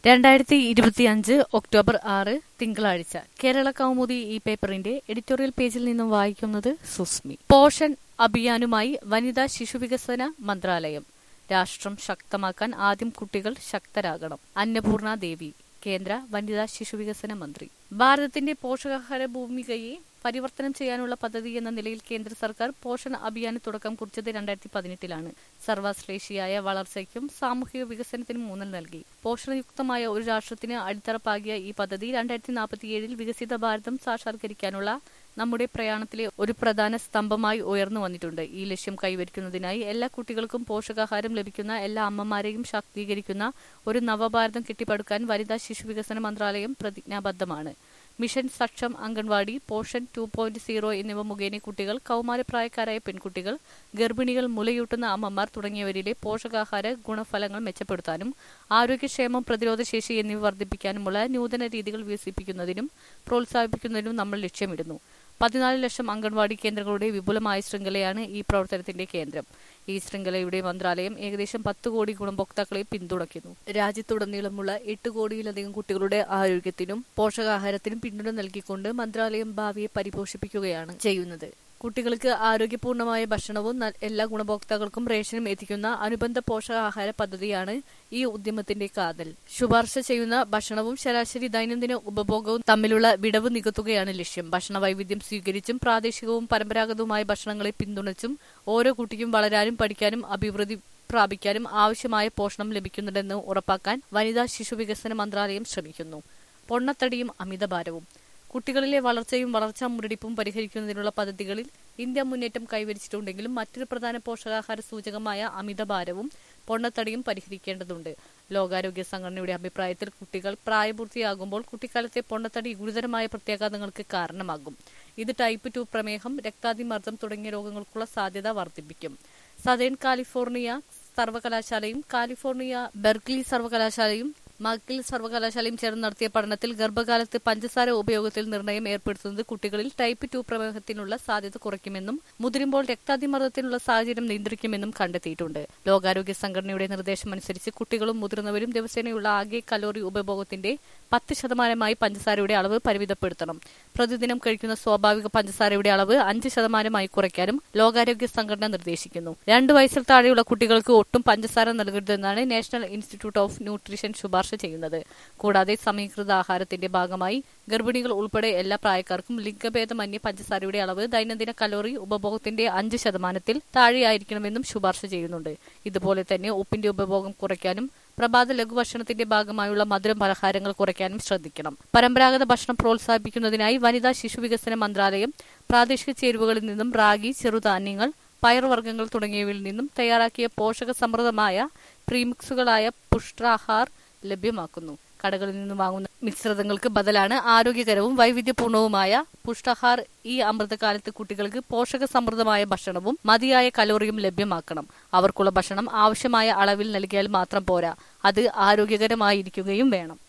രണ്ടായിരത്തി ഇരുപത്തിയഞ്ച് ഒക്ടോബർ ആറ് തിങ്കളാഴ്ച കേരള കൗമുദി ഈ പേപ്പറിന്റെ എഡിറ്റോറിയൽ പേജിൽ നിന്നും വായിക്കുന്നത് സുസ്മി പോഷൻ അഭിയാനുമായി വനിതാ ശിശുവികസന മന്ത്രാലയം രാഷ്ട്രം ശക്തമാക്കാൻ ആദ്യം കുട്ടികൾ ശക്തരാകണം അന്നപൂർണ ദേവി കേന്ദ്ര വനിതാ ശിശുവികസന മന്ത്രി ഭാരതത്തിന്റെ പോഷകാഹാര ഭൂമികയെ പരിവർത്തനം ചെയ്യാനുള്ള പദ്ധതി എന്ന നിലയിൽ കേന്ദ്ര സർക്കാർ പോഷൺ അഭിയാന് തുടക്കം കുറിച്ചത് രണ്ടായിരത്തി പതിനെട്ടിലാണ് സർവശ്ലേഷിയായ വളർച്ചയ്ക്കും സാമൂഹിക വികസനത്തിനും ഊന്നൽ നൽകി പോഷണയുക്തമായ ഒരു രാഷ്ട്രത്തിന് അടിത്തറപ്പാകിയ ഈ പദ്ധതി രണ്ടായിരത്തി നാൽപ്പത്തിയേഴിൽ വികസിത ഭാരതം സാക്ഷാത്കരിക്കാനുള്ള നമ്മുടെ പ്രയാണത്തിലെ ഒരു പ്രധാന സ്തംഭമായി ഉയർന്നു വന്നിട്ടുണ്ട് ഈ ലക്ഷ്യം കൈവരിക്കുന്നതിനായി എല്ലാ കുട്ടികൾക്കും പോഷകാഹാരം ലഭിക്കുന്ന എല്ലാ അമ്മമാരെയും ശാക്തീകരിക്കുന്ന ഒരു നവഭാരതം കെട്ടിപ്പടുക്കാൻ വനിതാ ശിശുവികസന മന്ത്രാലയം പ്രതിജ്ഞാബദ്ധമാണ് mission Saksham anganwadi Poshan two point zero എന്നിവ മുഖേന കുട്ടികൾ കൗമാരപ്രായക്കാരായ പെൺകുട്ടികൾ ഗർഭിണികൾ മുലയൂട്ടുന്ന അമ്മമാർ തുടങ്ങിയവരിലെ പോഷകാഹാര ഗുണഫലങ്ങൾ മെച്ചപ്പെടുത്താനും ആരോഗ്യക്ഷേമം പ്രതിരോധശേഷി എന്നിവ വർദ്ധിപ്പിക്കാനുമുള്ള നൂതന രീതികൾ വികസിപ്പിക്കുന്നതിനും പ്രോത്സാഹിപ്പിക്കുന്നതിനും നമ്മൾ ലക്ഷ്യമിടുന്നു പതിനാല് ലക്ഷം അംഗൻവാടി കേന്ദ്രങ്ങളുടെ വിപുലമായ ശൃംഖലയാണ് ഈ പ്രവർത്തനത്തിന്റെ കേന്ദ്രം ഈ ശൃംഖലയുടെ മന്ത്രാലയം ഏകദേശം പത്ത് കോടി ഗുണഭോക്താക്കളെ പിന്തുണയ്ക്കുന്നു രാജ്യത്തുടനീളമുള്ള എട്ട് കോടിയിലധികം കുട്ടികളുടെ ആരോഗ്യത്തിനും പോഷകാഹാരത്തിനും പിന്തുണ നൽകിക്കൊണ്ട് മന്ത്രാലയം ഭാവിയെ പരിപോഷിപ്പിക്കുകയാണ് ചെയ്യുന്നത് കുട്ടികൾക്ക് ആരോഗ്യപൂർണമായ ഭക്ഷണവും ന- എല്ലാ ഗുണഭോക്താക്കൾക്കും റേഷനും എത്തിക്കുന്ന അനുബന്ധ പോഷകാഹാര പദ്ധതിയാണ് ഈ ഉദ്യമത്തിന്റെ കാതൽ ശുപാർശ ചെയ്യുന്ന ഭക്ഷണവും ശരാശരി ദൈനംദിന ഉപഭോഗവും തമ്മിലുള്ള വിടവ് നികത്തുകയാണ് ലക്ഷ്യം ഭക്ഷണ വൈവിധ്യം സ്വീകരിച്ചും പ്രാദേശികവും പരമ്പരാഗതവുമായ ഭക്ഷണങ്ങളെ പിന്തുണച്ചും ഓരോ കുട്ടിക്കും വളരാനും പഠിക്കാനും അഭിവൃദ്ധി പ്രാപിക്കാനും ആവശ്യമായ പോഷണം ലഭിക്കുന്നുണ്ടെന്ന് ഉറപ്പാക്കാൻ വനിതാ ശിശു വികസന മന്ത്രാലയം ശ്രമിക്കുന്നു പൊണ്ണത്തടിയും അമിതഭാരവും കുട്ടികളിലെ വളർച്ചയും വളർച്ചാ മുരടിപ്പും പരിഹരിക്കുന്നതിനുള്ള പദ്ധതികളിൽ ഇന്ത്യ മുന്നേറ്റം കൈവരിച്ചിട്ടുണ്ടെങ്കിലും മറ്റൊരു പ്രധാന പോഷകാഹാര സൂചകമായ അമിതഭാരവും പൊണ്ണത്തടിയും പരിഹരിക്കേണ്ടതുണ്ട് ലോകാരോഗ്യ സംഘടനയുടെ അഭിപ്രായത്തിൽ കുട്ടികൾ പ്രായപൂർത്തിയാകുമ്പോൾ കുട്ടിക്കാലത്തെ പൊണ്ണത്തടി ഗുരുതരമായ പ്രത്യാഘാതങ്ങൾക്ക് കാരണമാകും ഇത് ടൈപ്പ് ടു പ്രമേഹം രക്താതിമർദ്ദം തുടങ്ങിയ രോഗങ്ങൾക്കുള്ള സാധ്യത വർദ്ധിപ്പിക്കും സദേൺ കാലിഫോർണിയ സർവകലാശാലയും കാലിഫോർണിയ ബെർക്ലി സർവകലാശാലയും മക്കിൽ സർവകലാശാലയും ചേർന്ന് നടത്തിയ പഠനത്തിൽ ഗർഭകാലത്ത് പഞ്ചസാര ഉപയോഗത്തിൽ നിർണയം ഏർപ്പെടുത്തുന്നത് കുട്ടികളിൽ ടൈപ്പ് ടു പ്രമേഹത്തിനുള്ള സാധ്യത കുറയ്ക്കുമെന്നും മുതിരുമ്പോൾ രക്താതിമർദ്ദത്തിനുള്ള സാഹചര്യം നിയന്ത്രിക്കുമെന്നും കണ്ടെത്തിയിട്ടുണ്ട് ലോകാരോഗ്യ സംഘടനയുടെ നിർദ്ദേശമനുസരിച്ച് കുട്ടികളും മുതിർന്നവരും ദിവസേനയുള്ള ആകെ കലോറി ഉപഭോഗത്തിന്റെ പത്ത് ശതമാനമായി പഞ്ചസാരയുടെ അളവ് പരിമിതപ്പെടുത്തണം പ്രതിദിനം കഴിക്കുന്ന സ്വാഭാവിക പഞ്ചസാരയുടെ അളവ് അഞ്ച് ശതമാനമായി കുറയ്ക്കാനും ലോകാരോഗ്യ സംഘടന നിർദ്ദേശിക്കുന്നു രണ്ടു വയസ്സിൽ താഴെയുള്ള കുട്ടികൾക്ക് ഒട്ടും പഞ്ചസാര നൽകരുതെന്നാണ് നാഷണൽ ഇൻസ്റ്റിറ്റ്യൂട്ട് ഓഫ് ന്യൂട്രീഷൻ ശുപാർശ ചെയ്യുന്നത് കൂടാതെ സമീകൃത ആഹാരത്തിന്റെ ഭാഗമായി ഗർഭിണികൾ ഉൾപ്പെടെ എല്ലാ പ്രായക്കാർക്കും ലിംഗഭേദമന്യേ പഞ്ചസാരയുടെ അളവ് ദൈനംദിന കലോറി ഉപഭോഗത്തിന്റെ അഞ്ച് ശതമാനത്തിൽ താഴെയായിരിക്കണമെന്നും ശുപാർശ ചെയ്യുന്നുണ്ട് ഇതുപോലെ തന്നെ ഉപ്പിന്റെ ഉപഭോഗം കുറയ്ക്കാനും പ്രഭാത ലഘുഭക്ഷണത്തിന്റെ ഭാഗമായുള്ള മധുരം പലഹാരങ്ങൾ കുറയ്ക്കാനും ശ്രദ്ധിക്കണം പരമ്പരാഗത ഭക്ഷണം പ്രോത്സാഹിപ്പിക്കുന്നതിനായി വനിതാ ശിശു വികസന മന്ത്രാലയം പ്രാദേശിക ചേരുവകളിൽ നിന്നും റാഗി ചെറുധാന്യങ്ങൾ പയറുവർഗ്ഗങ്ങൾ തുടങ്ങിയവയിൽ നിന്നും തയ്യാറാക്കിയ പോഷക സമൃദ്ധമായ പ്രീമിക്സുകളായ പുഷ്ടാഹാർ ലഭ്യമാക്കുന്നു കടകളിൽ നിന്ന് വാങ്ങുന്ന മിശ്രിതങ്ങൾക്ക് ബദലാണ് ആരോഗ്യകരവും വൈവിധ്യപൂർണവുമായ പുഷ്ടാഹാർ ഈ അമൃതകാലത്ത് കുട്ടികൾക്ക് പോഷക സമൃദ്ധമായ ഭക്ഷണവും മതിയായ കലോറിയും ലഭ്യമാക്കണം അവർക്കുള്ള ഭക്ഷണം ആവശ്യമായ അളവിൽ നൽകിയാൽ മാത്രം പോരാ അത് ആരോഗ്യകരമായിരിക്കുകയും വേണം